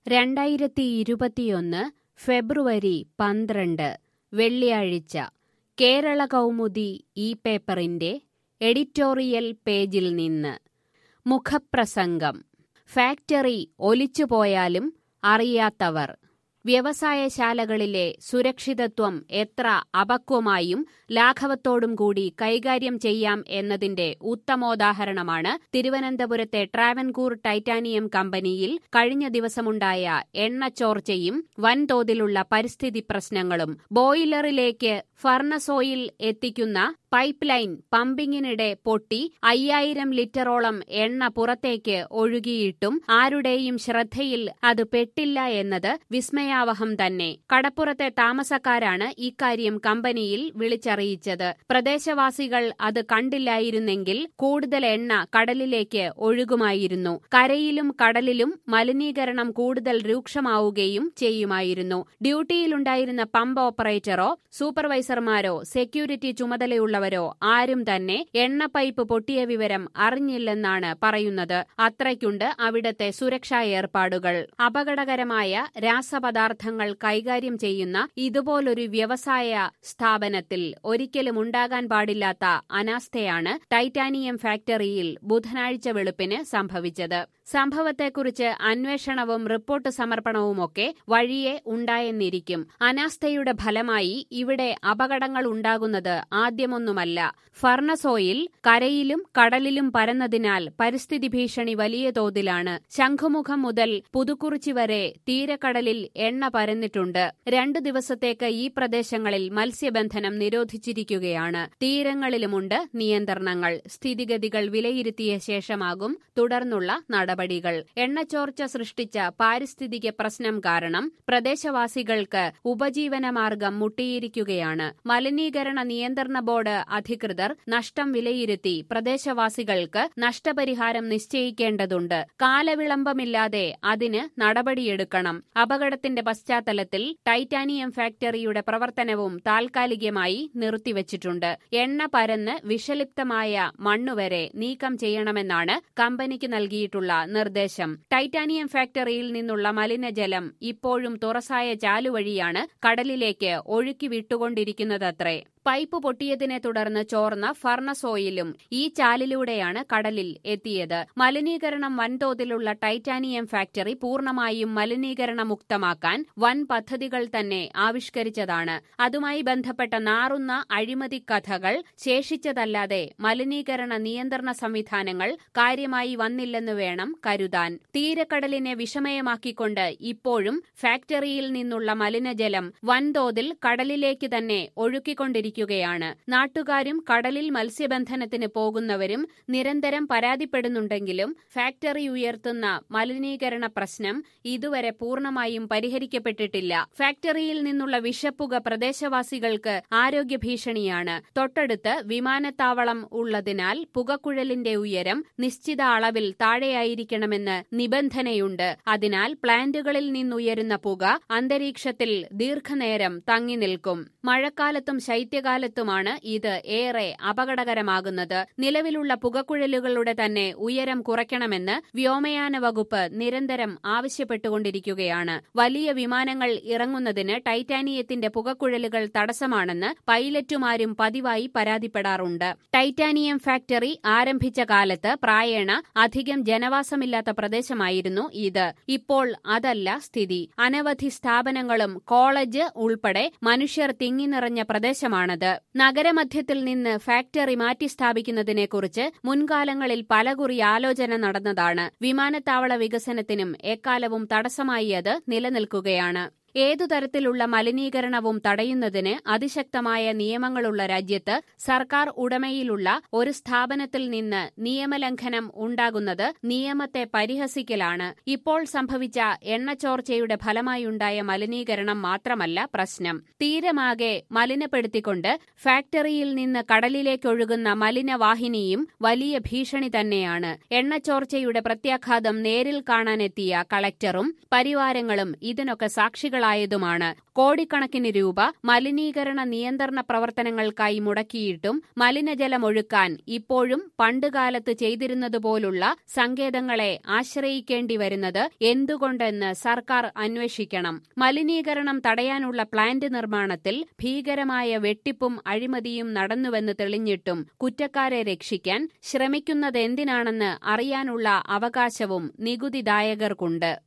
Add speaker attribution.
Speaker 1: രണ്ടായിരത്തി ഇരുപത്തിയൊന്ന് ഫെബ്രുവരി പന്ത്രണ്ട് വെള്ളിയാഴ്ച കേരള കൗമുദി ഈ പേപ്പറിന്റെ എഡിറ്റോറിയൽ പേജിൽ നിന്ന് മുഖപ്രസംഗം ഫാക്ടറി ഒലിച്ചുപോയാലും അറിയാത്തവർ വ്യവസായശാലകളിലെ സുരക്ഷിതത്വം എത്ര അപക്വമായും ലാഘവത്തോടും കൂടി കൈകാര്യം ചെയ്യാം എന്നതിന്റെ ഉത്തമോദാഹരണമാണ് തിരുവനന്തപുരത്തെ ട്രാവൻകൂർ ടൈറ്റാനിയം കമ്പനിയിൽ കഴിഞ്ഞ ദിവസമുണ്ടായ എണ്ണച്ചോർച്ചയും വൻതോതിലുള്ള പരിസ്ഥിതി പ്രശ്നങ്ങളും ബോയിലറിലേക്ക് ഫർണസ് ഓയിൽ എത്തിക്കുന്ന പൈപ്പ് ലൈൻ പമ്പിങ്ങിനിടെ പൊട്ടി അയ്യായിരം ലിറ്ററോളം എണ്ണ പുറത്തേക്ക് ഒഴുകിയിട്ടും ആരുടെയും ശ്രദ്ധയിൽ അത് പെട്ടില്ല എന്നത് വിസ്മയാവഹം തന്നെ കടപ്പുറത്തെ താമസക്കാരാണ് ഇക്കാര്യം കമ്പനിയിൽ വിളിച്ചറിയിച്ചത് പ്രദേശവാസികൾ അത് കണ്ടില്ലായിരുന്നെങ്കിൽ കൂടുതൽ എണ്ണ കടലിലേക്ക് ഒഴുകുമായിരുന്നു കരയിലും കടലിലും മലിനീകരണം കൂടുതൽ രൂക്ഷമാവുകയും ചെയ്യുമായിരുന്നു ഡ്യൂട്ടിയിലുണ്ടായിരുന്ന പമ്പ് ഓപ്പറേറ്ററോ സൂപ്പർവൈസർമാരോ സെക്യൂരിറ്റി ചുമതലയുള്ളവരോ ആരും തന്നെ എണ്ണ പൈപ്പ് പൊട്ടിയ വിവരം അറിഞ്ഞില്ലെന്നാണ് പറയുന്നത് അത്രയ്ക്കുണ്ട് അവിടത്തെ സുരക്ഷാ ഏർപ്പാടുകൾ അപകടകരമായ രാസപദാർത്ഥങ്ങൾ കൈകാര്യം ചെയ്യുന്ന ഇതുപോലൊരു വ്യവസായ സ്ഥാപനത്തിൽ ഒരിക്കലും ഉണ്ടാകാൻ പാടില്ലാത്ത അനാസ്ഥയാണ് ടൈറ്റാനിയം ഫാക്ടറിയിൽ ബുധനാഴ്ച വെളുപ്പിന് സംഭവിച്ചത് സംഭവത്തെക്കുറിച്ച് അന്വേഷണവും റിപ്പോർട്ട് സമർപ്പണവുമൊക്കെ വഴിയെ ഉണ്ടായെന്നിരിക്കും അനാസ്ഥയുടെ ഫലമായി ഇവിടെ അപകടങ്ങൾ ഉണ്ടാകുന്നത് ആദ്യമൊന്നുമല്ല ഫർണസ് ഓയിൽ കരയിലും കടലിലും പരന്നതിനാൽ പരിസ്ഥിതി ഭീഷണി വലിയ തോതിലാണ് ശംഖുമുഖം മുതൽ പുതുക്കുറിച്ചി വരെ തീരക്കടലിൽ എണ്ണ പരന്നിട്ടുണ്ട് രണ്ടു ദിവസത്തേക്ക് ഈ പ്രദേശങ്ങളിൽ മത്സ്യബന്ധനം നിരോധിച്ചിരിക്കുകയാണ് തീരങ്ങളിലുമുണ്ട് നിയന്ത്രണങ്ങൾ സ്ഥിതിഗതികൾ വിലയിരുത്തിയ ശേഷമാകും തുടർന്നുള്ള നടപടികൾ എണ്ണച്ചോർച്ച സൃഷ്ടിച്ച പാരിസ്ഥിതിക പ്രശ്നം കാരണം പ്രദേശവാസികൾക്ക് ഉപജീവനമാർഗം മുട്ടിയിരിക്കുകയാണ് മലിനീകരണ നിയന്ത്രണ ബോർഡ് അധികൃതർ നഷ്ടം വിലയിരുത്തി പ്രദേശവാസികൾക്ക് നഷ്ടപരിഹാരം നിശ്ചയിക്കേണ്ടതുണ്ട് കാലവിളംബമില്ലാതെ അതിന് നടപടിയെടുക്കണം അപകടത്തിന്റെ പശ്ചാത്തലത്തിൽ ടൈറ്റാനിയം ഫാക്ടറിയുടെ പ്രവർത്തനവും താൽക്കാലികമായി നിർത്തിവച്ചിട്ടുണ്ട് എണ്ണ പരന്ന് വിഷലിപ്തമായ മണ്ണുവരെ നീക്കം ചെയ്യണമെന്നാണ് കമ്പനിക്ക് നൽകിയിട്ടുള്ള നിർദ്ദേശം ടൈറ്റാനിയം ഫാക്ടറിയിൽ നിന്നുള്ള മലിനജലം ഇപ്പോഴും തുറസായ ചാലുവഴിയാണ് കടലിലേക്ക് ഒഴുക്കി വിട്ടുകൊണ്ടിരിക്കുന്നതത്രേ പൈപ്പ് പൊട്ടിയതിനെ തുടർന്ന് ചോർന്ന ഫർണസ് ഓയിലും ഈ ചാലിലൂടെയാണ് കടലിൽ എത്തിയത് മലിനീകരണം വൻതോതിലുള്ള ടൈറ്റാനിയം ഫാക്ടറി പൂർണ്ണമായും മലിനീകരണമുക്തമാക്കാൻ വൻ പദ്ധതികൾ തന്നെ ആവിഷ്കരിച്ചതാണ് അതുമായി ബന്ധപ്പെട്ട നാറുന്ന അഴിമതി കഥകൾ ശേഷിച്ചതല്ലാതെ മലിനീകരണ നിയന്ത്രണ സംവിധാനങ്ങൾ കാര്യമായി വന്നില്ലെന്ന് വേണം കരുതാൻ തീരക്കടലിനെ വിഷമയമാക്കിക്കൊണ്ട് ഇപ്പോഴും ഫാക്ടറിയിൽ നിന്നുള്ള മലിനജലം വൻതോതിൽ കടലിലേക്ക് തന്നെ ഒഴുക്കിക്കൊണ്ടിരിക്കും ഇരിക്കുകയാണ് നാട്ടുകാരും കടലിൽ മത്സ്യബന്ധനത്തിന് പോകുന്നവരും നിരന്തരം പരാതിപ്പെടുന്നുണ്ടെങ്കിലും ഫാക്ടറി ഉയർത്തുന്ന മലിനീകരണ പ്രശ്നം ഇതുവരെ പൂർണ്ണമായും പരിഹരിക്കപ്പെട്ടിട്ടില്ല ഫാക്ടറിയിൽ നിന്നുള്ള വിഷപ്പുക പ്രദേശവാസികൾക്ക് ആരോഗ്യ ഭീഷണിയാണ് തൊട്ടടുത്ത് വിമാനത്താവളം ഉള്ളതിനാൽ പുകക്കുഴലിന്റെ ഉയരം നിശ്ചിത അളവിൽ താഴെയായിരിക്കണമെന്ന് നിബന്ധനയുണ്ട് അതിനാൽ പ്ലാന്റുകളിൽ നിന്നുയരുന്ന പുക അന്തരീക്ഷത്തിൽ ദീർഘനേരം തങ്ങി നിൽക്കും മഴക്കാലത്തും ശൈത്യകാലത്തുമാണ് ഇത് ഏറെ അപകടകരമാകുന്നത് നിലവിലുള്ള പുകക്കുഴലുകളുടെ തന്നെ ഉയരം കുറയ്ക്കണമെന്ന് വ്യോമയാന വകുപ്പ് നിരന്തരം ആവശ്യപ്പെട്ടുകൊണ്ടിരിക്കുകയാണ് വലിയ വിമാനങ്ങൾ ഇറങ്ങുന്നതിന് ടൈറ്റാനിയത്തിന്റെ പുകക്കുഴലുകൾ തടസ്സമാണെന്ന് പൈലറ്റുമാരും പതിവായി പരാതിപ്പെടാറുണ്ട് ടൈറ്റാനിയം ഫാക്ടറി ആരംഭിച്ച കാലത്ത് പ്രായേണ അധികം ജനവാസമില്ലാത്ത പ്രദേശമായിരുന്നു ഇത് ഇപ്പോൾ അതല്ല സ്ഥിതി അനവധി സ്ഥാപനങ്ങളും കോളേജ് ഉൾപ്പെടെ മനുഷ്യർ തിങ്ങി നിറഞ്ഞ പ്രദേശമാണത് നഗരമധ്യത്തിൽ നിന്ന് ഫാക്ടറി മാറ്റി സ്ഥാപിക്കുന്നതിനെക്കുറിച്ച് മുൻകാലങ്ങളിൽ പലകുറി ആലോചന നടന്നതാണ് വിമാനത്താവള വികസനത്തിനും എക്കാലവും തടസ്സമായി അത് നിലനിൽക്കുകയാണ് ഏതു തരത്തിലുള്ള മലിനീകരണവും തടയുന്നതിന് അതിശക്തമായ നിയമങ്ങളുള്ള രാജ്യത്ത് സർക്കാർ ഉടമയിലുള്ള ഒരു സ്ഥാപനത്തിൽ നിന്ന് നിയമലംഘനം ഉണ്ടാകുന്നത് നിയമത്തെ പരിഹസിക്കലാണ് ഇപ്പോൾ സംഭവിച്ച എണ്ണച്ചോർച്ചയുടെ ഫലമായുണ്ടായ മലിനീകരണം മാത്രമല്ല പ്രശ്നം തീരമാകെ മലിനപ്പെടുത്തിക്കൊണ്ട് ഫാക്ടറിയിൽ നിന്ന് കടലിലേക്കൊഴുകുന്ന മലിനവാഹിനിയും വലിയ ഭീഷണി തന്നെയാണ് എണ്ണച്ചോർച്ചയുടെ പ്രത്യാഘാതം നേരിൽ കാണാനെത്തിയ കളക്ടറും പരിവാരങ്ങളും ഇതിനൊക്കെ സാക്ഷികൾ കോടികളായതുമാണ് കോടിക്കണക്കിന് രൂപ മലിനീകരണ നിയന്ത്രണ പ്രവർത്തനങ്ങൾക്കായി മുടക്കിയിട്ടും മലിനജലമൊഴുക്കാൻ ഇപ്പോഴും പണ്ടുകാലത്ത് ചെയ്തിരുന്നതുപോലുള്ള സങ്കേതങ്ങളെ ആശ്രയിക്കേണ്ടി വരുന്നത് എന്തുകൊണ്ടെന്ന് സർക്കാർ അന്വേഷിക്കണം മലിനീകരണം തടയാനുള്ള പ്ലാന്റ് നിർമ്മാണത്തിൽ ഭീകരമായ വെട്ടിപ്പും അഴിമതിയും നടന്നുവെന്ന് തെളിഞ്ഞിട്ടും കുറ്റക്കാരെ രക്ഷിക്കാൻ ശ്രമിക്കുന്നതെന്തിനാണെന്ന് അറിയാനുള്ള അവകാശവും നികുതിദായകർക്കുണ്ട്